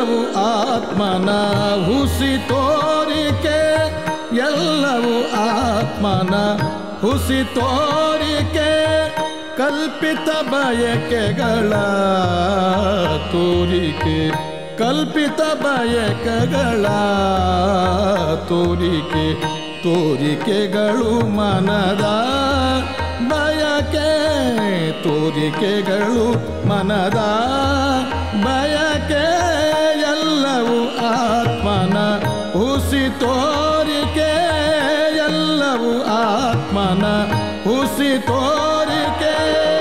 ಎಲ್ಲವೂ ಆತ್ಮನ ಹುಸಿ ತೋರಿಕೆ ಎಲ್ಲವೂ ಆತ್ಮನ ಹುಸಿ ತೋರಿಕೆ ಕಲ್ಪಿತ ಬಯಕೆಗಳ ತೋರಿಕೆ ಕಲ್ಪಿತ ಬಯಕೆಗಳ ತೋರಿಕೆ ತೋರಿಕೆಗಳು ಮನದ ಬಯಕೆ ತೋರಿಕೆಗಳು ಮನದ ಬಯಕೆ ಎಲ್ಲವೂ ಆತ್ಮನ ಹುಸಿ ತೋರಿಕೆ ಎಲ್ಲವೂ ಆತ್ಮನ ಹುಸಿ ತೋರಿಕೆ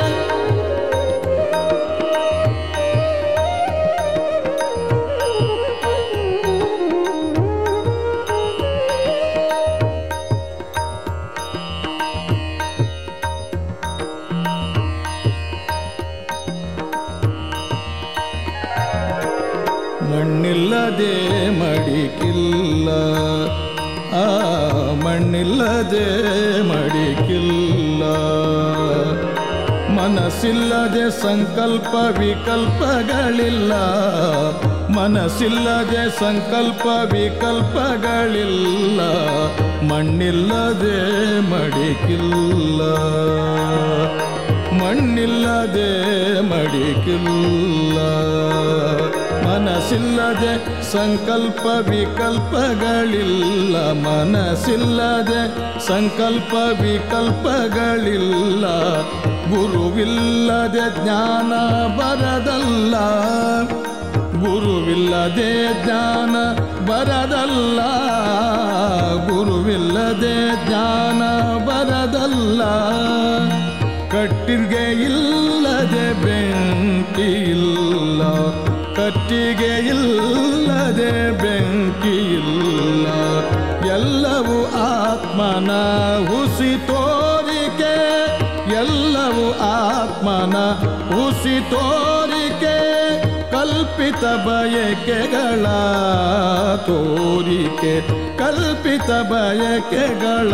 ಮಣ್ಣಿಲ್ಲದೆ ಮಡಿಕಿಲ್ಲ ಆ ಮಣ್ಣಿಲ್ಲದೆ ಮಡಿಕಿಲ್ಲ ಮನಸ್ಸಿಲ್ಲದೆ ಸಂಕಲ್ಪ ವಿಕಲ್ಪಗಳಿಲ್ಲ ಮನಸ್ಸಿಲ್ಲದೆ ಸಂಕಲ್ಪ ವಿಕಲ್ಪಗಳಿಲ್ಲ ಮಣ್ಣಿಲ್ಲದೆ ಮಡಿಕಿಲ್ಲ ಮಣ್ಣಿಲ್ಲದೆ ಮಡಿಕಿಲ್ಲ ಮನಸ್ಸಿಲ್ಲದೆ ಸಂಕಲ್ಪ ವಿಕಲ್ಪಗಳಿಲ್ಲ ಮನಸ್ಸಿಲ್ಲದೆ ಸಂಕಲ್ಪ ವಿಕಲ್ಪಗಳಿಲ್ಲ ಗುರುವಿಲ್ಲದೆ ಜ್ಞಾನ ಬರದಲ್ಲ ಗುರುವಿಲ್ಲದೆ ಜ್ಞಾನ ಬರದಲ್ಲ ಗುರುವಿಲ್ಲದೆ ಜ್ಞಾನ ಬರದಲ್ಲ ಕಟ್ಟಿಗೆ ಇಲ್ಲದೆ ಬೆಂಕಿ ಇಲ್ಲ ಕಟ್ಟಿಗೆ ಇಲ್ಲದೆ ಬೆಂಕಿ ಇಲ್ಲ ಎಲ್ಲವೂ ಆತ್ಮನ ಹುಸಿ ತೋರಿಕೆ ಎಲ್ಲವೂ ಆತ್ಮನ ಹುಸಿ ತೋರಿಕೆ ಕಲ್ಪಿತ ಬಯಕೆಗಳ ತೋರಿಕೆ ಕಲ್ಪಿತ ಬಯಕೆಗಳ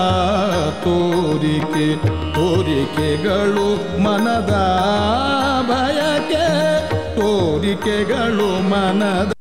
ತೋರಿಕೆ ತೋರಿಕೆಗಳು ಮನದ ಬಯಕೆ ತೋರಿಕೆಗಳು ಮನದ